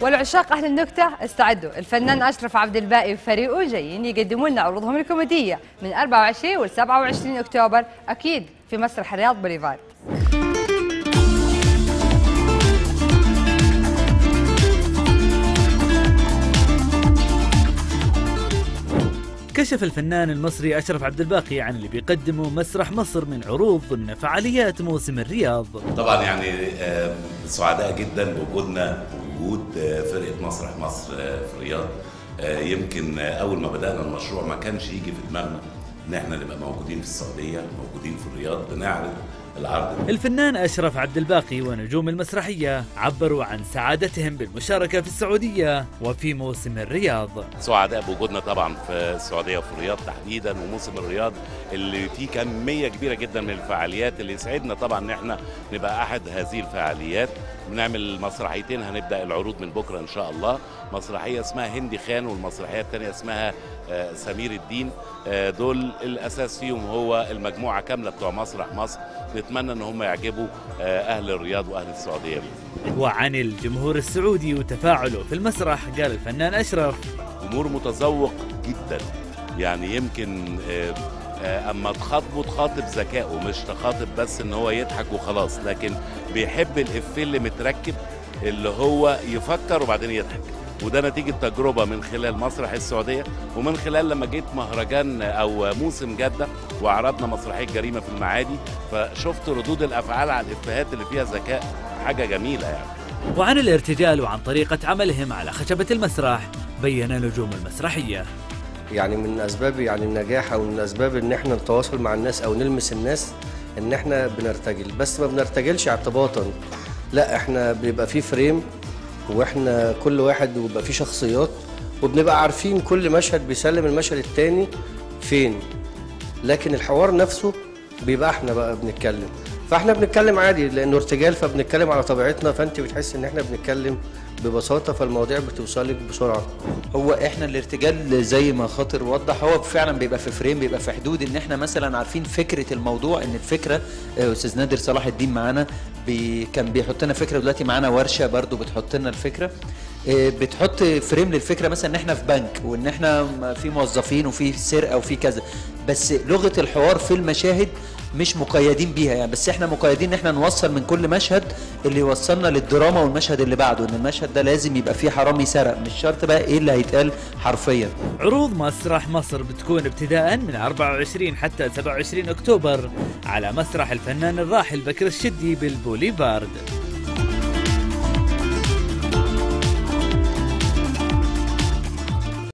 والعشاق أهل النكتة استعدوا الفنان أشرف عبد الباقي وفريقه جايين يقدموا لنا عروضهم الكوميدية من 24 و 27 أكتوبر أكيد في مسرح الرياض بوليفارد كشف الفنان المصري أشرف عبد الباقي عن اللي بيقدمه مسرح مصر من عروض ضمن فعاليات موسم الرياض طبعا يعني آه، سعداء جدا بوجودنا وجود آه، فرقه مسرح مصر آه، في الرياض آه، يمكن آه، اول ما بدانا المشروع ما كانش يجي في دماغنا ان احنا نبقى موجودين في السعوديه موجودين في الرياض بنعرض العرض الفنان أشرف عبد الباقي ونجوم المسرحية عبروا عن سعادتهم بالمشاركة في السعودية وفي موسم الرياض سعداء بوجودنا طبعا في السعوديه وفي الرياض تحديدا وموسم الرياض اللي فيه كميه كبيره جدا من الفعاليات اللي يسعدنا طبعا ان احنا نبقى احد هذه الفعاليات بنعمل مسرحيتين هنبدا العروض من بكره ان شاء الله مسرحيه اسمها هندي خان والمسرحيه الثانيه اسمها آه، سمير الدين آه، دول الاساس فيهم هو المجموعه كامله بتوع مسرح مصر نتمنى ان هم يعجبوا آه، اهل الرياض واهل السعوديه بيه. وعن الجمهور السعودي وتفاعله في المسرح قال الفنان أشرف جمهور متذوق جدا يعني يمكن آه، آه، اما تخاطبه تخاطب ذكائه مش تخاطب بس ان هو يضحك وخلاص لكن بيحب الافيه اللي متركب اللي هو يفكر وبعدين يضحك وده نتيجة تجربة من خلال مسرح السعودية ومن خلال لما جيت مهرجان أو موسم جدة وعرضنا مسرحية جريمة في المعادي فشفت ردود الأفعال على الإفيهات اللي فيها ذكاء حاجة جميلة يعني وعن الارتجال وعن طريقة عملهم على خشبة المسرح بين نجوم المسرحية يعني من اسباب يعني النجاح او من اسباب ان احنا نتواصل مع الناس او نلمس الناس ان احنا بنرتجل بس ما بنرتجلش اعتباطا لا احنا بيبقى في فريم واحنا كل واحد ويبقى فيه شخصيات وبنبقى عارفين كل مشهد بيسلم المشهد التاني فين لكن الحوار نفسه بيبقى احنا بقى بنتكلم فاحنا بنتكلم عادي لانه ارتجال فبنتكلم على طبيعتنا فانت بتحس ان احنا بنتكلم ببساطه فالمواضيع بتوصلك بسرعه هو احنا الارتجال زي ما خاطر وضح هو فعلا بيبقى في فريم بيبقى في حدود ان احنا مثلا عارفين فكره الموضوع ان الفكره آه، استاذ نادر صلاح الدين معانا بي كان بيحط لنا فكره دلوقتي معانا ورشه برضو بتحط لنا الفكره آه، بتحط فريم للفكره مثلا ان احنا في بنك وان احنا في موظفين وفي سرقه وفي كذا بس لغه الحوار في المشاهد مش مقيدين بيها يعني بس احنا مقيدين ان احنا نوصل من كل مشهد اللي يوصلنا للدراما والمشهد اللي بعده ان المشهد ده لازم يبقى فيه حرامي سرق مش شرط بقى ايه اللي هيتقال حرفيا عروض مسرح مصر بتكون ابتداء من 24 حتى 27 أكتوبر على مسرح الفنان الراحل بكر الشدي بالبوليفارد